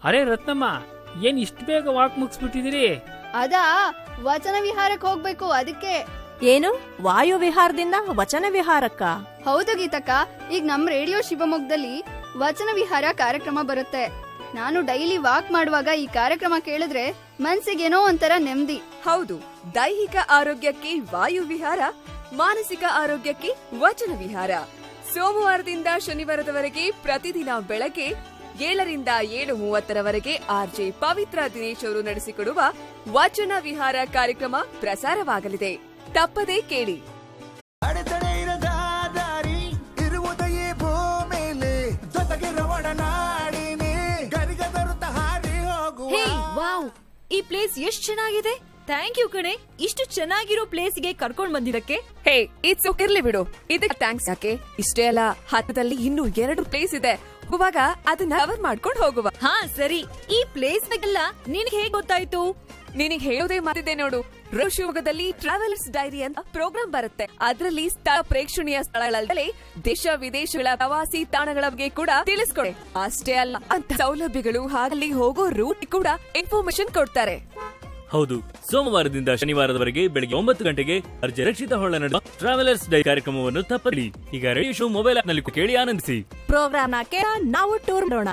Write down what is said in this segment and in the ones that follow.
ಅರೆ ರತ್ನಮ್ಮ ಏನ್ ಇಷ್ಟು ಬೇಗ ವಾಕ್ ಮುಗಿಸ್ಬಿಟ್ಟಿದಿರಿ ಅದಾ ವಚನ ವಿಹಾರಕ್ಕೆ ಹೋಗ್ಬೇಕು ಅದಕ್ಕೆ ಏನು ವಾಯು ವಿಹಾರದಿಂದ ವಚನ ವಿಹಾರಕ್ಕ ಹೌದು ಗೀತಕ್ಕ ಈಗ ನಮ್ ರೇಡಿಯೋ ಶಿವಮೊಗ್ಗದಲ್ಲಿ ವಚನ ವಿಹಾರ ಕಾರ್ಯಕ್ರಮ ಬರುತ್ತೆ ನಾನು ಡೈಲಿ ವಾಕ್ ಮಾಡುವಾಗ ಈ ಕಾರ್ಯಕ್ರಮ ಕೇಳಿದ್ರೆ ಮನ್ಸಿಗೇನೋ ಒಂಥರ ನೆಮ್ಮದಿ ಹೌದು ದೈಹಿಕ ಆರೋಗ್ಯಕ್ಕೆ ವಾಯು ವಿಹಾರ ಮಾನಸಿಕ ಆರೋಗ್ಯಕ್ಕೆ ವಚನ ವಿಹಾರ ಸೋಮವಾರದಿಂದ ಶನಿವಾರದವರೆಗೆ ಪ್ರತಿದಿನ ಬೆಳಗ್ಗೆ ಏಳರಿಂದ ಏಳು ಮೂವತ್ತರವರೆಗೆ ಆರ್ಜೆ ಪವಿತ್ರ ದಿನೇಶ್ ಅವರು ನಡೆಸಿಕೊಡುವ ವಚನ ವಿಹಾರ ಕಾರ್ಯಕ್ರಮ ಪ್ರಸಾರವಾಗಲಿದೆ ತಪ್ಪದೇ ಕೇಳಿ ಅಡೆತಡೆ ಇರದ ದಾರಿ ಇರುವುದೆಯೇ ಭೂಮಿಲಿ ಜೊತೆಗಿರುವ ಒಡನಾಡಿನಿ ಗರಿಗದರುತ್ತ ಹಾರಿ ಹೋಗುವ ಹೇ ವಾವ್ ಈ ಪ್ಲೇಸ್ ಎಷ್ಟ್ ಚೆನ್ನಾಗಿದೆ ಥ್ಯಾಂಕ್ ಯು ಕಣೆ ಇಷ್ಟು ಚೆನ್ನಾಗಿರೋ ಪ್ಲೇಸ್ಗೆ ಕರ್ಕೊಂಡ್ ಬಂದಿರಕ್ಕೆ ಹೇ ಇಟ್ಸ್ ಇರ್ಲಿ ಬಿಡು ಇದಕ್ಕೆ ಥ್ಯಾಂಕ್ಸ್ ಯಾಕೆ ಇಷ್ಟೇ ಅಲ್ಲ ಹತ್ತದಲ್ಲಿ ಇನ್ನೂ ಎರಡು ಪ್ಲೇಸ್ ಇದೆ ಹೋಗುವಾಗ ಅದನ್ನ ಕವರ್ ಮಾಡ್ಕೊಂಡು ಹೋಗುವ ಹಾ ಸರಿ ಈ ಪ್ಲೇಸ್ ನಾಗೆಲ್ಲ ನಿನ್ಗೆ ಹೇಗ್ ಗೊತ್ತಾಯ್ತು ನಿನಗೆ ಹೇಳೋದೇ ಮಾತಿದೆ ನೋಡು ಶಿವಮೊಗ್ಗದಲ್ಲಿ ಟ್ರಾವೆಲರ್ಸ್ ಡೈರಿ ಅಂತ ಪ್ರೋಗ್ರಾಂ ಬರುತ್ತೆ ಅದರಲ್ಲಿ ಸ್ಥಳ ಪ್ರೇಕ್ಷಣೀಯ ಸ್ಥಳಗಳಲ್ಲದೆ ದೇಶ ವಿದೇಶಗಳ ಪ್ರವಾಸಿ ತಾಣಗಳ ಬಗ್ಗೆ ಕೂಡ ತಿಳಿಸ್ಕೊಡೆ ಅಷ್ಟೇ ಅಲ್ಲ ಅಂತ ಸೌಲಭ್ಯಗಳು ಹಾಗಲ್ಲಿ ಹೋಗೋ ರೂಟ್ ಕೂಡ ಇನ್ಫಾರ್ಮೇಶನ್ ಕೊಡ್ತಾರೆ ಹೌದು ಸೋಮವಾರದಿಂದ ಶನಿವಾರದವರೆಗೆ ಬೆಳಗ್ಗೆ ಒಂಬತ್ತು ಗಂಟೆಗೆ ಅರ್ಜಿ ರಕ್ಷಿತ ಹೊಳ್ಳ ನಡೆದ ಟ್ರಾವೆಲರ್ಸ್ ಡೈ ಕಾರ್ಯಕ್ರಮವನ್ನು ತಪ್ಪಲಿ ಈಗ ರೇಡಿಯೋ ಶೋ ಮೊಬೈಲ್ ಆಪ್ ನಲ್ಲಿ ಕೇಳಿ ಆನಂದಿಸಿ ಪ್ರೋಗ್ರಾಮ್ ಕೇಳ ನಾವು ಟೂರ್ ಮಾಡೋಣ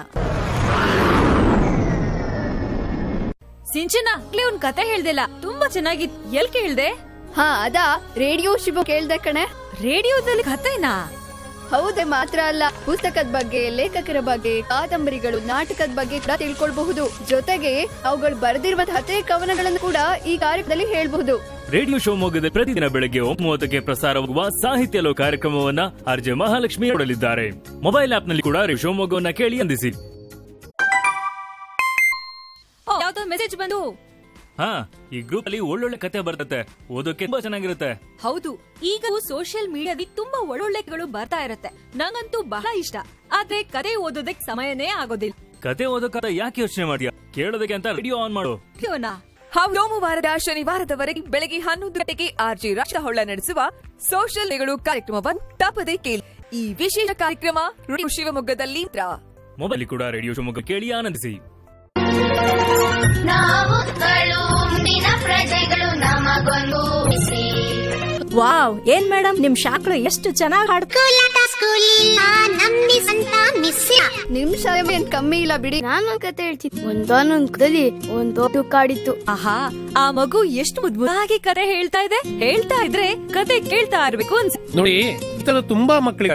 ಸಿಂಚನ ಆಗ್ಲೇ ಒಂದ್ ಕತೆ ಹೇಳ್ದಿಲ್ಲ ತುಂಬಾ ಚೆನ್ನಾಗಿತ್ ಎಲ್ ಕೇಳ್ದೆ ಹಾ ಅದಾ ರೇಡಿಯೋ ಶಿವ ಕೇಳ್ದೆ ಕಣೆ ರೇಡಿಯೋದಲ್ಲಿ ಕತೆನಾ ಹೌದೇ ಮಾತ್ರ ಅಲ್ಲ ಪುಸ್ತಕದ ಬಗ್ಗೆ ಲೇಖಕರ ಬಗ್ಗೆ ಕಾದಂಬರಿಗಳು ನಾಟಕದ ಬಗ್ಗೆ ಕೂಡ ತಿಳ್ಕೊಳ್ಬಹುದು ಜೊತೆಗೆ ಅವುಗಳು ಬರೆದಿರುವ ಕಥೆ ಕವನಗಳನ್ನು ಕೂಡ ಈ ಕಾರ್ಯಕ್ರಮದಲ್ಲಿ ಹೇಳ್ಬಹುದು ರೇಡಿಯೋ ಶಿವಮೊಗ್ಗದ ಪ್ರತಿದಿನ ಬೆಳಗ್ಗೆ ಒಂಬತ್ತು ಮೂವತ್ತಕ್ಕೆ ಪ್ರಸಾರವಾಗುವ ಸಾಹಿತ್ಯ ಲೋ ಕಾರ್ಯಕ್ರಮವನ್ನ ಆರ್ಜೆ ಮಹಾಲಕ್ಷ್ಮಿ ನೋಡಲಿದ್ದಾರೆ ಮೊಬೈಲ್ ಆಪ್ ನಲ್ಲಿ ಕೂಡ ರೇಡಿಯೋ ಶಿವಮೊಗ್ಗವನ್ನ ಕೇಳಿ ಅಂದಿಸಿ ಓ, ಯಾವ್ದೋ ಮೆಸೇಜ್ ಬಂದು ಹಾ ಈ ಗ್ರೂಪ್ ಅಲ್ಲಿ ಒಳ್ಳೊಳ್ಳೆ ಕತೆ ಬರ್ತತೆ ಓದೋಕೆ ತುಂಬಾ ಚೆನ್ನಾಗಿರುತ್ತೆ ಹೌದು ಈಗ ಸೋಷಿಯಲ್ ಮೀಡಿಯಾದಲ್ಲಿ ತುಂಬಾ ಒಳ್ಳೊಳ್ಳೆಗಳು ಬರ್ತಾ ಇರತ್ತೆ ನಂಗಂತೂ ಬಹಳ ಇಷ್ಟ ಆದ್ರೆ ಕತೆ ಓದೋದಕ್ ಸಮಯನೇ ಆಗೋದಿಲ್ಲ ಕತೆ ಓದೋಕಾದ ಯಾಕೆ ಯೋಚನೆ ಮಾಡಿಯಾ ಕೇಳೋದಕ್ಕೆ ಅಂತ ರೇಡಿಯೋ ಆನ್ ಮಾಡು ಕೇಳೋಣ ಹೌದು, ಸೋಮವಾರದ ಶನಿವಾರದವರೆಗೆ ಬೆಳಗ್ಗೆ ಹನ್ನೊಂದು ಗಂಟೆಗೆ ಆರ್ಜಿ ರಕ್ಷ ಹೊಳ್ಳ ನಡೆಸುವ ಸೋಷಿಯಲ್ ಗಳು ಕಾರ್ಯಕ್ರಮವನ್ನು ತಪ್ಪದೇ ಕೇಳಿ ಈ ವಿಶೇಷ ಕಾರ್ಯಕ್ರಮ ರೇಡಿಯೋ ಶಿವಮೊಗ್ಗದಲ್ಲಿ ಮಾತ್ರ. ಮೊಬೈಲ್ ಕೂಡ ರೇಡಿಯೋ ಶಿವಮೊಗ್ಗ ಕೇಳಿ ಆನಂದಿಸಿ ನಾವುಗಳು ಮುಂದಿನ ಪ್ರಜೆಗಳು ನಮಗೊಂದು ಬಿಸಿ ವಾವ್ ಏನ್ ಮೇಡಮ್ ನಿಮ್ ಶಾಕ್ಳು ಎಷ್ಟು ಚೆನ್ನಾಗಿ ಹಾಡ್ ಸ್ಕೂಲಾಟ ಸ್ಕೂಲ್ ಇಲ್ಲ ನಮ್ಮಿ ಸಂತ ಮಿಸ್ ನಿಮ್ ಶಾಲೆ ಏನ್ ಕಮ್ಮಿ ಇಲ್ಲ ಬಿಡಿ ನಾನು ಕತೆ ಹೇಳ್ತೀನಿ ಒಂದಾನೊಂದ್ ಕದಲ್ಲಿ ಒಂದ್ ದೊಡ್ಡ ಕಾಡಿತ್ತು ಆಹಾ ಆ ಮಗು ಎಷ್ಟು ಮುದ್ದಾಗಿ ಕತೆ ಹೇಳ್ತಾ ಇದೆ ಹೇಳ್ತಾ ಇದ್ರೆ ಕತೆ ಕೇಳ್ತಾ ಇರ್ಬೇಕು ಅನ್ಸ ನೋಡಿ ಈ ತರ ತುಂಬಾ ಮಕ್ಕಳಿಗೆ